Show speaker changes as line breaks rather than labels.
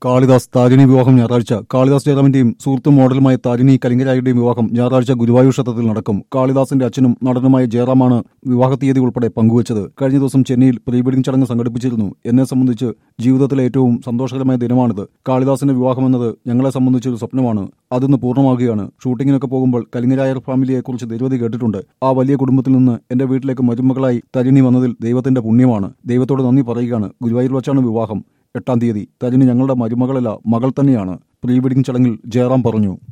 കാളിദാസ് താരിണി വിവാഹം ഞായറാഴ്ച കാളിദാസ് ജയറാമിന്റെയും സുഹൃത്തും മോഡലുമായ താരിണി കലിംഗരായുടെയും വിവാഹം ഞായറാഴ്ച ഗുരുവായൂർ ക്ഷേത്രത്തിൽ നടക്കും കാളിദാസിന്റെ അച്ഛനും നടനുമായ ജയറാമാണ് വിവാഹ തീയതി ഉൾപ്പെടെ പങ്കുവച്ചത് കഴിഞ്ഞ ദിവസം ചെന്നൈയിൽ പ്രീ വെഡിംഗ് ചടങ്ങ് സംഘടിപ്പിച്ചിരുന്നു എന്നെ സംബന്ധിച്ച് ജീവിതത്തിലെ ഏറ്റവും സന്തോഷകരമായ ദിനമാണിത് കാളിദാസിന്റെ വിവാഹമെന്നത് ഞങ്ങളെ സംബന്ധിച്ച് ഒരു സ്വപ്നമാണ് അതിന്ന് പൂർണ്ണമാകുകയാണ് ഷൂട്ടിങ്ങിനൊക്കെ പോകുമ്പോൾ കലിംഗരായർ ഫാമിലിയെക്കുറിച്ച് നിരവധി കേട്ടിട്ടുണ്ട് ആ വലിയ കുടുംബത്തിൽ നിന്ന് എന്റെ വീട്ടിലേക്ക് മരുമകളായി തരിണി വന്നതിൽ ദൈവത്തിന്റെ പുണ്യമാണ് ദൈവത്തോട് നന്ദി പറയുകയാണ് ഗുരുവായൂർ വച്ചാണ് വിവാഹം എട്ടാം തീയതി തരിണി ഞങ്ങളുടെ മരുമകളല്ല മകൾ തന്നെയാണ് പ്രീ വെഡിംഗ് ചടങ്ങിൽ ജയറാം പറഞ്ഞു